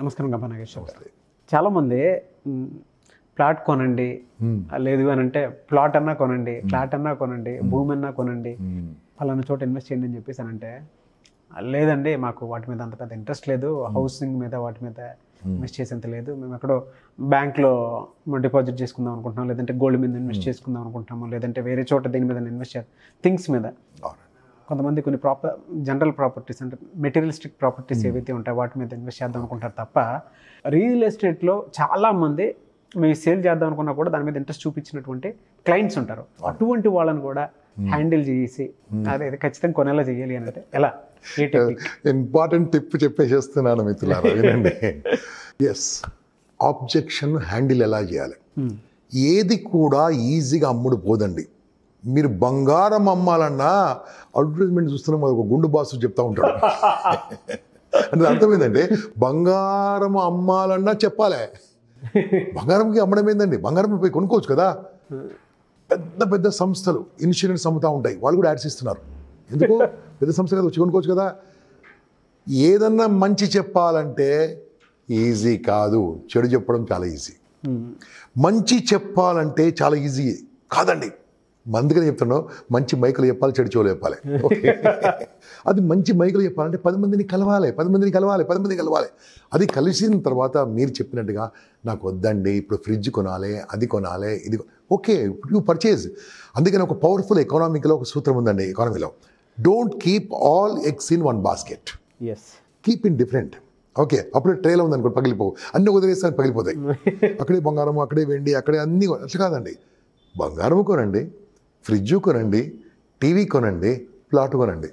నమస్కారం గంప నాగేశ్వర గారు చాలామంది మ్, ప్లాట్ కొనండి లేదు అని అంటే ప్లాట్ అన్నా కొనండి ఫ్లాట్ అన్నా కొనండి భూమి అన్నా కొనండి ఫలానా చోట ఇన్వెస్ట్ చేయండి అని చెప్పేసి అని అంటే లేదండి మాకు వాటి మీద అంత పెద్ద ఇంట్రెస్ట్ లేదు హౌసింగ్ మీద వాటి మీద ఇన్వెస్ట్ చేసేంత లేదు మేము ఎక్కడో బ్యాంక్లో డిపాజిట్ చేసుకుందాం అనుకుంటున్నాం లేదంటే గోల్డ్ మీద ఇన్వెస్ట్ చేసుకుందాం అనుకుంటున్నాము లేదంటే వేరే చోట దీని మీద ఇన్వెస్ట్ చేయాలి థింగ్స్ మీద అవునండి కొంతమంది కొన్ని ప్రాపర్ జనరల్ ప్రాపర్టీస్ అంటే మెటీరియలిస్టిక్ ప్రాపర్టీస్ ఏవైతే ఉంటాయో వాటి మీద ఇన్వెస్ట్ చేద్దాం అనుకుంటారు తప్ప రియల్ ఎస్టేట్లో చాలామంది మేము సేల్ చేద్దాం అనుకున్నా కూడా దాని మీద ఇంట్రెస్ట్ చూపించినటువంటి క్లయింట్స్ ఉంటారు అటువంటి వాళ్ళని కూడా హ్యాండిల్ చేసి అదే ఇది ఖచ్చితంగా కొనేలా చేయాలి అని అంటే ఎలా ఏ టెక్నిక్ ఇంపార్టెంట్ టిప్ చెప్పేసేస్తున్నాను మిత్రులారా వినండి ఎస్ ఆబ్జెక్షన్ హ్యాండిల్ ఎలా చేయాలి ఏది కూడా ఈజీగా అమ్ముడు పోదండి మీరు బంగారం అమ్మాలన్నా అడ్వర్టైజ్మెంట్ చూస్తున్నాం కదా, ఒక గుండు బాసు చెప్తా ఉంటాడు అంటే అర్థం ఏంటంటే బంగారం అమ్మాలన్నా చెప్పాలి బంగారంకి అమ్మడం ఏందండి బంగారం పోయి కొనుక్కోవచ్చు కదా పెద్ద పెద్ద సంస్థలు ఇన్సూరెన్స్ అమ్ముతా ఉంటాయి వాళ్ళు కూడా యాడ్స్ ఇస్తున్నారు ఎందుకు పెద్ద సంస్థ కదా వచ్చి కొనుక్కోవచ్చు కదా ఏదన్నా మంచి చెప్పాలంటే ఈజీ కాదు చెడు చెప్పడం చాలా ఈజీ మంచి చెప్పాలంటే చాలా ఈజీ కాదండి అందుకని చెప్తున్నావు మంచి మైకులు చెప్పాలి చెడు చెవులు చెప్పాలి ఓకే అది మంచి మైకులు చెప్పాలంటే పది మందిని కలవాలి పది మందిని కలవాలి పది మందిని కలవాలి అది కలిసిన తర్వాత మీరు చెప్పినట్టుగా నాకు వద్దండి ఇప్పుడు ఫ్రిడ్జ్ కొనాలి అది కొనాలి ఇది కొ- ఓకే యూ పర్చేజ్ అందుకని ఒక పవర్ఫుల్ ఎకనామిక్లో ఒక సూత్రం ఉందండి ఎకానమీలో don't keep all eggs in one basket yes keep in different okay అప్పుడే ట్రేలో ఉందనుకో పగిలిపోవు అన్ని వదిలేస్తే పగిలిపోతాయి అక్కడే బంగారం అక్కడే వెండి అక్కడే అన్ని కొ- అట్లా కాదండి బంగారం కొనండి ఫ్రిడ్జ్ కొనండి టీవీ కొనండి ప్లాట్ కొనండి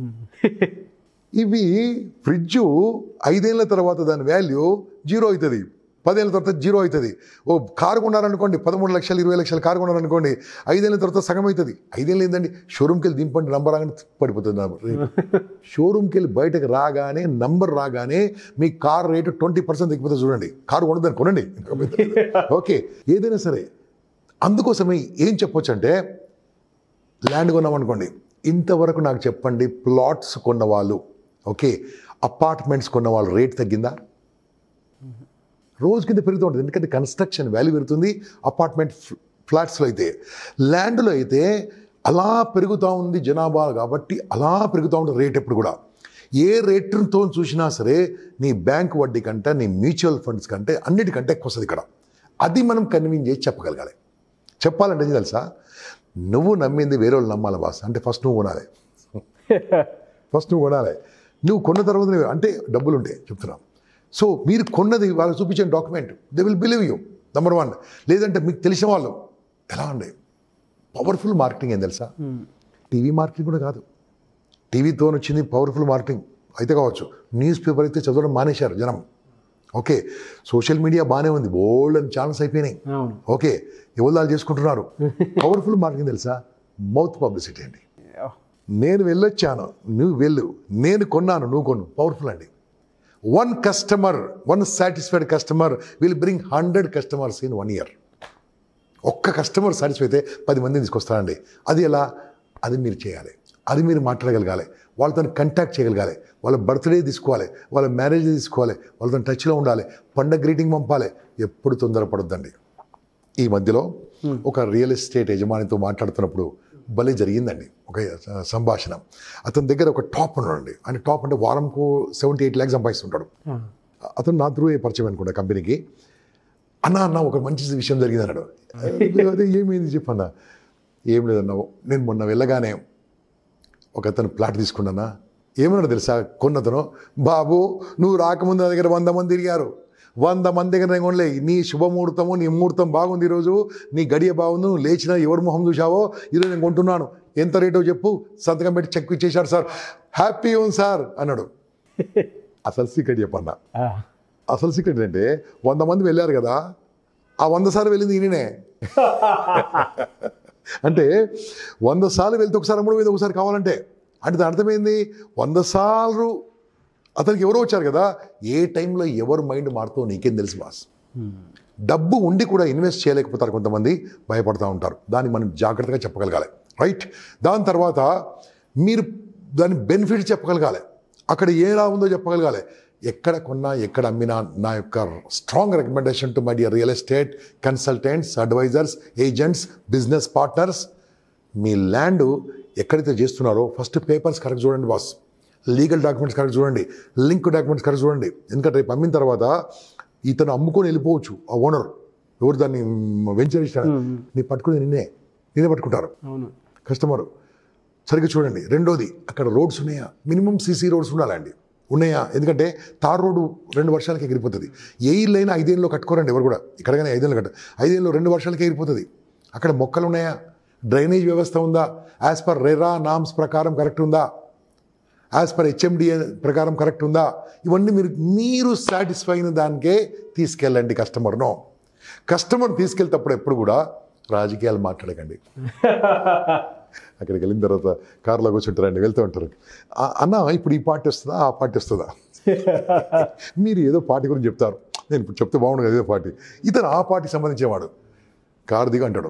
ఇవి ఫ్రిడ్జ్ ఐదేళ్ల తర్వాత దాని వాల్యూ జీరో అవుతుంది పదేళ్ళ తర్వాత జీరో అవుతుంది ఓ కారు కొన్నారనుకోండి పదమూడు లక్షలు ఇరవై లక్షల కారు కొన్నారనుకోండి ఐదేళ్ళ తర్వాత సగం అవుతుంది ఐదేళ్ళు ఏంటండి షోరూమ్కి వెళ్ళి దింపండి నంబర్ రాగానే పడిపోతుంది రేటు షోరూమ్కి వెళ్ళి బయటకు రాగానే నంబర్ రాగానే మీ కార్ రేటు ట్వంటీ పర్సెంట్ తగ్గిపోతే చూడండి కారు కొనదని కొనండి ఓకే ఏదైనా సరే అందుకోసమే ఏం చెప్పొచ్చు అంటే ల్యాండ్ కొన్నామనుకోండి ఇంతవరకు నాకు చెప్పండి ప్లాట్స్ కొన్న వాళ్ళు ఓకే అపార్ట్మెంట్స్ కొన్న వాళ్ళు రేట్ తగ్గిందా రోజు కింద పెరుగుతూ ఉంటుంది ఎందుకంటే కన్స్ట్రక్షన్ వాల్యూ పెరుగుతుంది అపార్ట్మెంట్ ఫ్లాట్స్లో అయితే ల్యాండ్లో అయితే అలా పెరుగుతూ ఉంది జనాభా కాబట్టి అలా పెరుగుతూ ఉంటుంది రేట్ ఎప్పుడు కూడా ఏ రేటుతో చూసినా సరే నీ బ్యాంక్ వడ్డీ కంటే నీ మ్యూచువల్ ఫండ్స్ కంటే అన్నిటికంటే ఎక్కువ వస్తుంది ఇక్కడ అది మనం కన్విన్స్ చేసి చెప్పగలగాలి చెప్పాలంటే ఏం తెలుసా నువ్వు నమ్మింది వేరే వాళ్ళు నమ్మాలి బాస్ అంటే ఫస్ట్ నువ్వు కొనాలి ఫస్ట్ నువ్వు కొనాలి నువ్వు కొన్న తర్వాత నువ్వు- అంటే డబ్బులు ఉంటాయి చెప్తున్నాం సో మీరు కొన్నది వాళ్ళకి చూపించిన document they will believe you number one లేదంటే మీకు తెలిసిన వాళ్ళు ఎలా ఉండే పవర్ఫుల్ మార్కెటింగ్ ఏం తెలుసా టీవీ మార్కెటింగ్ కూడా కాదు టీవీతో వచ్చింది పవర్ఫుల్ మార్కెటింగ్ అయితే కావచ్చు న్యూస్ పేపర్ అయితే చదవడం మానేశారు జనం ఓకే సోషల్ మీడియా బాగానే ఉంది బోల్డ్ అని ఛానల్స్ అయిపోయినాయి అవును ఓకే ఎవరు చేసుకుంటున్నారు పవర్ఫుల్ మార్కెటింగ్ తెలుసా మౌత్ పబ్లిసిటీ అండి నేను వెళ్ళొచ్చాను నువ్వు వెళ్ళు నేను కొన్నాను నువ్వు కొను పవర్ఫుల్ అండి one customer one satisfied customer will bring hundred customers in one year ఒక్క కస్టమర్ సాటిస్ఫై అయితే పది మందిని తీసుకొస్తారండి అది ఎలా అది మీరు చేయాలి అది మీరు మాట్లాడగలగాలి వాళ్ళతో కంటాక్ట్ చేయగలగాలి వాళ్ళ బర్త్డే తీసుకోవాలి వాళ్ళ మ్యారేజ్ తీసుకోవాలి వాళ్ళతో టచ్లో ఉండాలి పండగ గ్రీటింగ్ పంపాలి ఎప్పుడు తొందరపడొద్దండి ఈ మధ్యలో ఒక రియల్ ఎస్టేట్ యజమానితో మాట్లాడుతున్నప్పుడు భలే జరిగిందండి ఒక సంభాషణ అతని దగ్గర ఒక టాప్ ఉన్నాడండి ఆయన టాప్ అంటే వారంకు సెవెంటీ ఎయిట్ ల్యాక్స్ సంపాదిస్తుంటాడు అతను నా త్రూ పరిచయం అనుకుంటా కంపెనీకి అన్న అన్న ఒక మంచి విషయం జరిగింది అన్నాడు అదే ఏమైంది చెప్పన్నా ఏం లేదన్నా నేను మొన్న వెళ్ళగానే ఒక అతను ప్లాట్ తీసుకున్నానా ఏమన్నాడు తెలుసా కొన్నతను బాబు నువ్వు రాకముందు నా దగ్గర వంద మంది తిరిగారు వంద మంది దగ్గర నేను కొనలే నీ శుభముహూర్తము నీ ముహూర్తం బాగుంది ఈరోజు నీ గడియ బాగుంది నువ్వు లేచిన ఎవరు మొహం చూసావో ఈరోజు నేను కొంటున్నాను ఎంత రేటో చెప్పు సంతకం పెట్టి చెక్ ఇచ్చేశాడు సార్ హ్యాపీ ఉంది సార్ అన్నాడు అసలు సీక్రెట్ చెప్పన్నా అసలు సీక్రెట్ అంటే వంద మంది వెళ్ళారు కదా ఆ వంద సార్లు వెళ్ళింది ఈయననే అంటే వంద సార్లు వెళ్తే ఒకసారి అమ్ముడు మీద ఒకసారి కావాలంటే అంటే దాని అర్థమైంది వంద సార్లు అతనికి ఎవరో వచ్చారు కదా ఏ టైంలో ఎవరు మైండ్ మారుతో నీకేం తెలుసు బాస్ డబ్బు ఉండి కూడా ఇన్వెస్ట్ చేయలేకపోతారు కొంతమంది భయపడుతూ ఉంటారు దాన్ని మనం జాగ్రత్తగా చెప్పగలగాలి రైట్ దాని తర్వాత మీరు దాని బెనిఫిట్ చెప్పగలగాలి అక్కడ ఎలా ఉందో చెప్పగలగాలి ఎక్కడ కొన్నా ఎక్కడ అమ్మినా నా యొక్క strong recommendation to my dear real estate consultants advisers agents business partners మీ ల్యాండ్ ఎక్కడైతే చేస్తున్నారో ఫస్ట్ పేపర్స్ కరెక్ట్ చూడండి బాస్ లీగల్ డాక్యుమెంట్స్ కరెక్ట్ చూడండి లింక్ డాక్యుమెంట్స్ కరెక్ట్ చూడండి ఎందుకంటే రేపు అమ్మిన తర్వాత ఇతను అమ్ముకొని వెళ్ళిపోవచ్చు ఆ ఓనర్ ఎవరు దాన్ని వెంచర్ ఇచ్చాడు నీ పట్టుకుని నిన్నే నిన్నే పట్టుకుంటారు అవును కస్టమర్ సరిగ్గా చూడండి రెండోది అక్కడ రోడ్స్ ఉన్నాయా మినిమం సీసీ రోడ్స్ ఉండాలండి ఉన్నాయా ఎందుకంటే తార్ రోడ్డు రెండు వర్షాలకి ఎగిరిపోతుంది ఏ ఇల్లు అయినా ఐదేళ్ళలో కట్టుకోరండి ఎవరు కూడా ఇక్కడ కానీ ఐదేళ్ళు కట్ట ఐదేళ్ళు రెండు వర్షాలకి ఎగిరిపోతుంది అక్కడ మొక్కలు ఉన్నాయా డ్రైనేజ్ వ్యవస్థ ఉందా యాజ్ పర్ రెరా నామ్స్ ప్రకారం కరెక్ట్ ఉందా యాజ్ పర్ హెచ్ఎండిఏ ప్రకారం కరెక్ట్ ఉందా ఇవన్నీ మీరు మీరు సాటిస్ఫై అయిన దానికే తీసుకెళ్ళండి కస్టమర్ను కస్టమర్ తీసుకెళ్తేప్పుడు ఎప్పుడు కూడా రాజకీయాలు మాట్లాడకండి అక్కడికి వెళ్ళిన తర్వాత కారులో కూర్చుంటారండి వెళ్తూ ఉంటారు "ఆ, అన్న ఇప్పుడు ఈ పార్టీ వస్తుందా ఆ పార్టీ వస్తుందా మీరు ఏదో పార్టీ గురించి చెప్తారు నేను ఇప్పుడు చెప్తే బాగుండు కదా ఏదో పార్టీ ఇతను ఆ పార్టీకి సంబంధించేవాడు కారు దిగు అంటాడు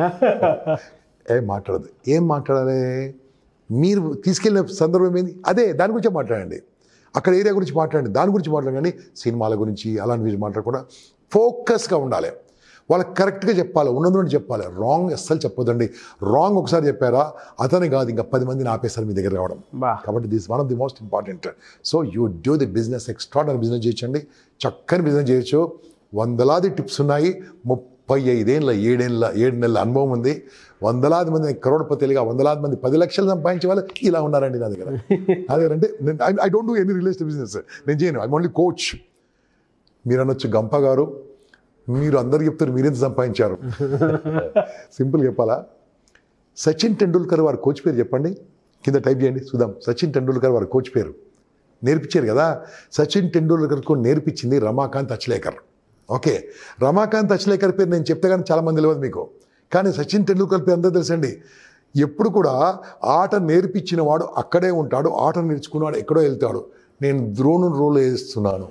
ఏం మాట్లాడదు ఏం మాట్లాడాలి మీరు తీసుకెళ్ళిన సందర్భం ఏంది అదే దాని గురించే మాట్లాడండి అక్కడ ఏరియా గురించి మాట్లాడండి దాని గురించి మాట్లాడండి సినిమాల గురించి అలాంటి గురించి మాట్లాడకుండా ఫోకస్గా ఉండాలి వాళ్ళకి కరెక్ట్గా చెప్పాలి ఉన్నది చెప్పాలి రాంగ్ అస్సలు చెప్పొద్దండి రాంగ్ ఒకసారి చెప్పారా అతనే కాదు ఇంకా పది మందిని ఆపేస్తారు మీ దగ్గర రావడం బా కాబట్టి this one of the most important so you do the business extraordinary business చేయొచ్చండి చక్కని బిజినెస్ చేయొచ్చు వందలాది టిప్స్ ఉన్నాయి ముప్పై ఐదేళ్ళ ఏడేళ్ళ ఏడు నెలల అనుభవం ఉంది వందలాది మంది కరోడ్పతిలుగా వందలాది మంది పది లక్షలు సంపాదించే వాళ్ళు ఇలా ఉన్నారండి నా దగ్గర నా దగ్గర అంటే I don't do any relation business నేను చేయను ఐ ఓన్లీ కోచ్ మీరు అనొచ్చు గంప గారు మీరు అందరు చెప్తారు మీరెంత సంపాదించారు సింపుల్ చెప్పాలా సచిన్ టెండూల్కర్ వారి కోచ్ పేరు చెప్పండి కింద టైప్ చేయండి చూద్దాం సచిన్ టెండూల్కర్ వారి కోచ్ పేరు నేర్పించారు కదా సచిన్ టెండూల్కర్కు నేర్పించింది రమాకాంత్ అచ్లేకర్ ఓకే రమాకాంత్ అచ్లేకర్ పేరు నేను చెప్తే కానీ చాలా మంది తెలియదు మీకు కానీ సచిన్ టెండూల్కర్ పేరు అందరూ తెలుసండి ఎప్పుడు కూడా ఆట నేర్పించిన వాడు అక్కడే ఉంటాడు ఆట నేర్చుకున్నాడు ఎక్కడో వెళ్తాడు నేను ద్రోణు రోల్ వేస్తున్నాను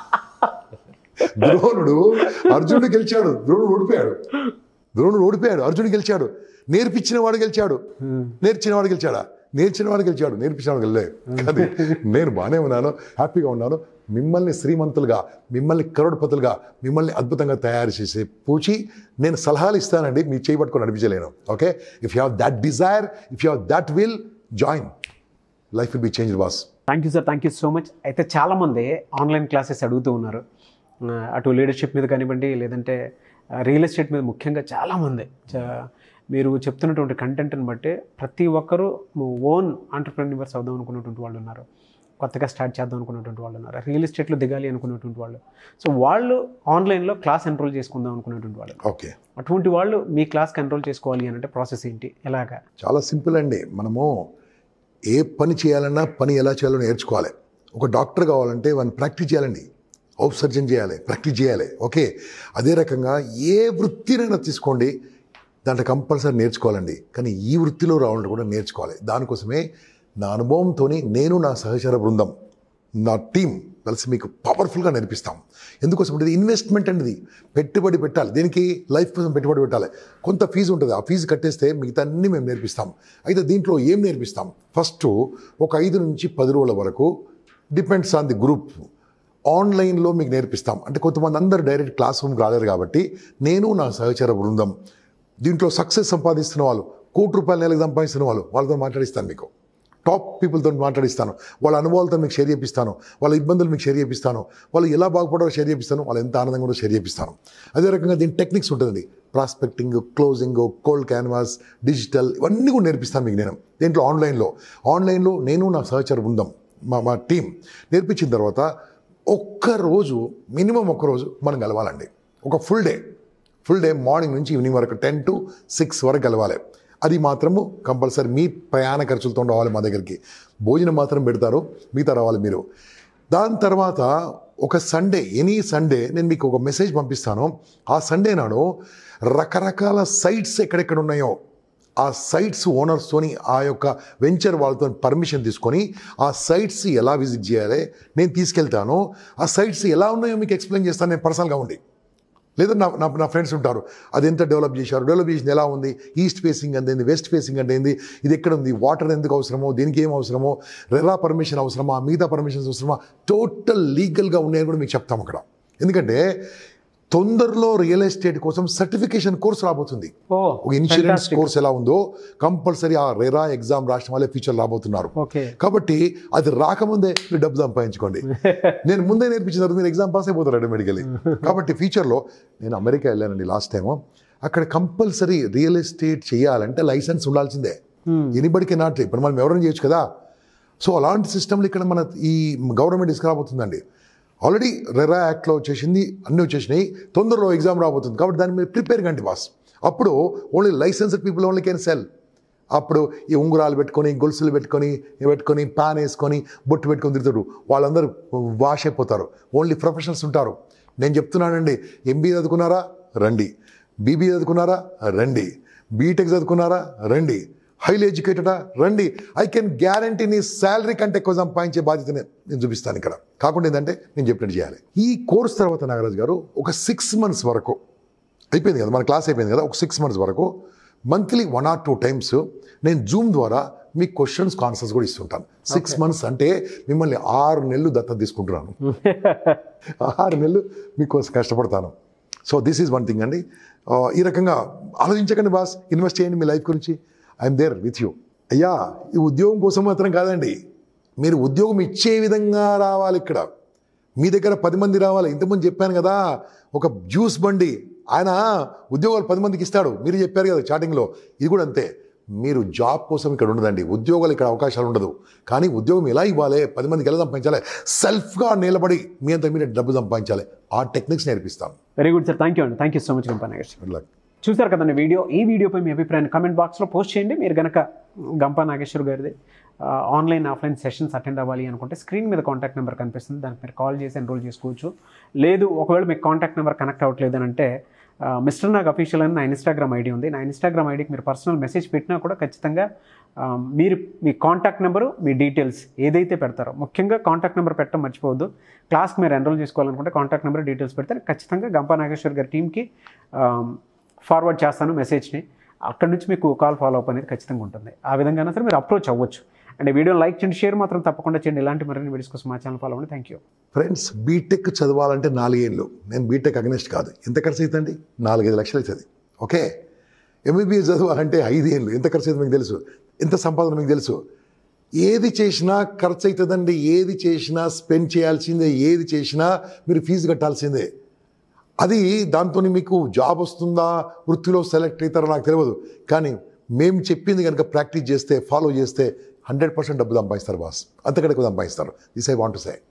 ద్రోణుడు అర్జునుడు గెలిచాడు ద్రోణుడు ఓడిపోయాడు ద్రోణుడు ఓడిపోయాడు అర్జునుడు గెలిచాడు నేర్పించిన వాడు గెలిచాడు నేర్చిన వాడు గెలిచాడా నేర్చిన వాడు గెలిచాడు నేర్పించిన వాడు గెలలే కానీ నేను బాగానే ఉన్నాను హ్యాపీగా ఉన్నాను మిమ్మల్ని శ్రీమంతులుగా మిమ్మల్ని కరోడ్పతులుగా మిమ్మల్ని అద్భుతంగా తయారు చేసే పూచి నేను సలహాలు ఇస్తానండి మీ చేయబట్టుకొని నడిపించలేను okay if you have that desire if you have that will join life will be change boss thank you sir thank you so much అయితే చాలామంది ఆన్లైన్ క్లాసెస్ అడుగుతూ ఉన్నారు ఆ, అటు లీడర్షిప్ మీద కానివ్వండి లేదంటే రియల్ ఎస్టేట్ మీద ముఖ్యంగా చాలామంది చా- మీరు చెప్తున్నటువంటి కంటెంట్ని బట్టి ప్రతి ఒక్కరూ ఓన్ ఆంటర్ప్రెన్యూవర్స్ అవుదాం అనుకున్నటువంటి వాళ్ళు ఉన్నారు కొత్తగా స్టార్ట్ చేద్దాం అనుకున్నటువంటి వాళ్ళు ఉన్నారు రియల్ ఎస్టేట్లో దిగాలి అనుకున్నటువంటి వాళ్ళు సో వాళ్ళు ఆన్లైన్లో క్లాస్ ఎన్రోల్ చేసుకుందాం అనుకున్నటువంటి వాళ్ళు ఓకే అటువంటి వాళ్ళు మీ క్లాస్కి ఎన్రోల్ చేసుకోవాలి అని అంటే ప్రాసెస్ ఏంటి ఎలాగా చాలా సింపుల్ అండి మనము ఏ పని చేయాలన్నా పని ఎలా చేయాలో నేర్చుకోవాలి ఒక డాక్టర్ కావాలంటే వాడిని ప్రాక్టీస్ చేయాలండి హౌస్ సర్జన్ చేయాలి ప్రాక్టీస్ చేయాలి ఓకే అదే రకంగా ఏ వృత్తినైనా తీసుకోండి దాంట్లో కంపల్సరీ నేర్చుకోవాలండి కానీ ఈ వృత్తిలో రావాలంటే కూడా నేర్చుకోవాలి దానికోసమే నా అనుభవంతో నేను నా సహచర బృందం నా టీం కలిసి మీకు పవర్ఫుల్గా నేర్పిస్తాం ఎందుకోసం అంటే ఇది ఇన్వెస్ట్మెంట్ అనేది పెట్టుబడి పెట్టాలి దీనికి లైఫ్ కోసం పెట్టుబడి పెట్టాలి కొంత ఫీజు ఉంటుంది ఆ ఫీజు కట్టేస్తే మిగతా అన్ని మేము నేర్పిస్తాం అయితే దీంట్లో ఏం నేర్పిస్తాం ఫస్ట్ ఒక ఐదు నుంచి పది రోజుల వరకు డిపెండ్స్ ఆన్ ది గ్రూప్ ఆన్లైన్లో మీకు నేర్పిస్తాం అంటే కొంతమంది అందరు డైరెక్ట్ క్లాస్ రూమ్కి రాలేరు కాబట్టి నేను నా సహచర బృందం దీంట్లో సక్సెస్ సంపాదిస్తున్న వాళ్ళు కోటి రూపాయల నెలకు సంపాదిస్తున్న వాళ్ళు వాళ్ళతో మాట్లాడిస్తాను మీకు టాప్ పీపుల్తో మాట్లాడిస్తాను వాళ్ళ అనుభవాలతో మీకు షేర్ చేపిస్తాను వాళ్ళ ఇబ్బందులు మీకు షేర్ చేపిస్తాను వాళ్ళు ఎలా బాగుపడారో షేర్ చేపిస్తాను వాళ్ళు ఎంత ఆనందంగా కూడా షేర్ చేపిస్తాను అదే రకంగా దీని టెక్నిక్స్ ఉంటుందండి prospecting closing cold canvas digital ఇవన్నీ కూడా నేర్పిస్తాను మీకు నేను దీంట్లో ఆన్లైన్లో ఆన్లైన్లో నేను నా సహచర బృందం మా మా టీం నేర్పించిన తర్వాత ఒక్కరోజు మినిమం ఒక్కరోజు మనం కలవాలండి ఒక full day full day morning నుంచి ఈవినింగ్ వరకు టెన్ టు సిక్స్ వరకు కలవాలి అది మాత్రము కంపల్సరీ మీ ప్రయాణ ఖర్చులతో రావాలి మా దగ్గరికి భోజనం మాత్రం పెడతారు మిగతా రావాలి మీరు దాని తర్వాత ఒక సండే ఎనీ సండే నేను మీకు ఒక మెసేజ్ పంపిస్తాను ఆ సండే నాడు రకరకాల సైట్స్ ఎక్కడెక్కడ ఉన్నాయో ఆ సైట్స్ ఓనర్స్తోని ఆ యొక్క వెంచర్ వాళ్ళతో పర్మిషన్ తీసుకొని ఆ సైట్స్ ఎలా విజిట్ చేయాలి నేను తీసుకెళ్తాను ఆ సైట్స్ ఎలా ఉన్నాయో మీకు ఎక్స్ప్లెయిన్ చేస్తాను నేను పర్సనల్గా ఉండి లేదా నా నా నా ఫ్రెండ్స్ ఉంటారు అది ఎంత డెవలప్ చేశారు డెవలప్ చేసింది ఎలా ఉంది ఈస్ట్ ఫేసింగ్ అంటే ఏంది వెస్ట్ ఫేసింగ్ అంటే ఏంది ఇది ఎక్కడ ఉంది వాటర్ ఎందుకు అవసరమో దీనికి ఏం అవసరమో రెరా పర్మిషన్ అవసరమా మిగతా పర్మిషన్స్ అవసరమా టోటల్ లీగల్గా ఉన్నాయని కూడా మీకు చెప్తాం అక్కడ ఎందుకంటే తొందరలో రియల్ ఎస్టేట్ కోసం సర్టిఫికేషన్ కోర్స్ రాబోతుంది ఓ ఒక ఇన్సూరెన్స్ కోర్స్ ఎలా ఉందో కంపల్సరీ ఆ రెరా ఎగ్జామ్ రాసిన వాళ్ళే ఫ్యూచర్ రాబోతున్నారు ఓకే కాబట్టి అది రాకముందే మీరు డబ్బు సంపాదించుకోండి నేను ముందే నేర్పించిన తర్వాత మీరు ఎగ్జామ్ పాస్ అయిపోతారు ఆటోమేటికలీ కాబట్టి ఫ్యూచర్లో నేను అమెరికా వెళ్ళానండి లాస్ట్ టైం అక్కడ కంపల్సరీ రియల్ ఎస్టేట్ చేయాలంటే లైసెన్స్ ఉండాల్సిందే ఎనిబడికి నాట్ ఇప్పుడు మనం ఎవరైనా చేయొచ్చు కదా సో అలాంటి సిస్టమ్లు ఇక్కడ మన ఈ గవర్నమెంట్ తీసుకురాబోతుందండి ఆల్రెడీ రెరా యాక్ట్లో వచ్చేసింది అన్నీ వచ్చేసినాయి తొందరలో ఎగ్జామ్ రాబోతుంది కాబట్టి దాన్ని మీరు ప్రిపేర్ కండి బాస్ అప్పుడు only licensed people only can sell అప్పుడు ఈ ఉంగరాలు పెట్టుకొని గొలుసులు పెట్టుకొని ఇవి పెట్టుకొని పాన్ వేసుకొని బొట్టు పెట్టుకొని తిరుగుతారు వాళ్ళందరూ వాష్ అయిపోతారు ఓన్లీ ప్రొఫెషనల్స్ ఉంటారు నేను చెప్తున్నానండి ఎంబీ చదువుకున్నారా రండి బీబీ చదువుకున్నారా రండి బీటెక్ చదువుకున్నారా రండి హైలీ ఎడ్యుకేటెడా రండి ఐ కెన్ గ్యారంటీ నీ శాలరీ కంటే ఎక్కువ సంపాదించే బాధ్యత నేను నేను చూపిస్తాను ఇక్కడ కాకుండా ఏంటంటే నేను చెప్పినట్టు చేయాలి ఈ కోర్స్ తర్వాత నాగరాజు గారు ఒక సిక్స్ మంత్స్ వరకు అయిపోయింది కదా మన క్లాస్ అయిపోయింది కదా ఒక సిక్స్ మంత్స్ వరకు monthly one or two times నేను జూమ్ ద్వారా మీ క్వశ్చన్స్ ఆన్సర్స్ కూడా ఇస్తుంటాను సిక్స్ మంత్స్ అంటే మిమ్మల్ని ఆరు నెలలు దత్త తీసుకుంటున్నాను ఆరు నెలలు మీకోసం కష్టపడతాను so this is one thing అండి ఆ, ఈ రకంగా ఆలోచించకండి బాస్ ఇన్వెస్ట్ చేయండి మీ లైఫ్ గురించి ఐఎమ్ దేర్ విత్ యూ అయ్యా ఈ ఉద్యోగం కోసం మాత్రం కాదండి మీరు ఉద్యోగం ఇచ్చే విధంగా రావాలి ఇక్కడ మీ దగ్గర పది మంది రావాలి ఇంతకుముందు చెప్పాను కదా ఒక జ్యూస్ బండి ఆయన ఉద్యోగాలు పది మందికి ఇస్తాడు మీరు చెప్పారు కదా చాటింగ్లో ఇది కూడా అంతే మీరు జాబ్ కోసం ఇక్కడ ఉండదండి ఉద్యోగాలు ఇక్కడ అవకాశాలు ఉండదు కానీ ఉద్యోగం ఎలా ఇవ్వాలి పది మందికి ఎలా సంపాదించాలి సెల్ఫ్గా నిలబడి మీ అంత మీరు డబ్బు సంపాదించాలి ఆ టెక్నిక్స్ నేర్పిస్తాం very good sir thank you అండి thank you so much Gampa Nagesh good luck చూసారు కదండి వీడియో ఈ వీడియోపై మీ అభిప్రాయాన్ని కమెంట్ బాక్స్లో పోస్ట్ చేయండి మీరు గనక గంపా నాగేశ్వర్ గారిది ఆ, ఆన్లైన్ ఆఫ్లైన్ సెషన్స్ అటెండ్ అవ్వాలి అనుకుంటే స్క్రీన్ మీద కాంటాక్ట్ నెంబర్ కనిపిస్తుంది దానికి మీరు కాల్ చేసి ఎన్రోల్ చేసుకోవచ్చు లేదు ఒకవేళ మీకు కాంటాక్ట్ నెంబర్ కనెక్ట్ అవ్వట్లేదు అని అంటే ఆ, మిస్టర్ నాగ్ అఫీషియల్ అని నా ఇన్స్టాగ్రామ్ ఐడి ఉంది నా ఇన్స్టాగ్రామ్ ఐడికి మీరు పర్సనల్ మెసేజ్ పెట్టినా కూడా ఖచ్చితంగా ఆ, మీరు మీ కాంటాక్ట్ నెంబరు మీ డీటెయిల్స్ ఏదైతే పెడతారో ముఖ్యంగా కాంటాక్ట్ నెంబర్ పెట్టడం మర్చిపోవద్దు క్లాస్కి మీరు ఎన్రోల్ చేసుకోవాలనుకుంటే కాంటాక్ట్ నెంబర్ డీటెయిల్స్ పెడితే ఖచ్చితంగా గంపా నాగేశ్వర్ గారి టీమ్కి ఫార్వర్డ్ చేస్తాను మెసేజ్ని అక్కడి నుంచి మీకు కాల్ ఫాలో అప్ అనేది ఖచ్చితంగా ఉంటుంది ఆ విధంగా సరే మీరు అప్రోచ్ అవ్వచ్చు అండ్ ఈ వీడియో లైక్ చేయండి షేర్ మాత్రం తప్పకుండా చేయండి ఇలాంటి మరిన్ని వీడియోస్ కోసం మా ఛానల్ ఫాలో అవ్వండి థ్యాంక్ యూ ఫ్రెండ్స్ బీటెక్ చదవాలంటే నాలుగేళ్ళు నేను బీటెక్ అగ్నెస్ట్ కాదు ఎంత ఖర్చు అవుతుంది నాలుగైదు లక్షలు అవుతుంది ఓకే ఎంబీబీఎస్ చదవాలంటే ఐదేళ్ళు ఎంత ఖర్చు అవుతుంది మీకు తెలుసు ఎంత సంపాదన మీకు తెలుసు ఏది చేసినా ఖర్చు అవుతుందండి ఏది చేసినా స్పెండ్ చేయాల్సిందే ఏది చేసినా మీరు ఫీజు కట్టాల్సిందే అది దాంతో మీకు జాబ్ వస్తుందా వృత్తిలో సెలెక్ట్ అవుతారో నాకు తెలియదు కానీ మేము చెప్పింది కనుక ప్రాక్టీస్ చేస్తే ఫాలో చేస్తే హండ్రెడ్ పర్సెంట్ డబ్బు సంపాదిస్తారు బాస్ అంతకంటే ఎక్కువ సంపాదిస్తారు this I want to say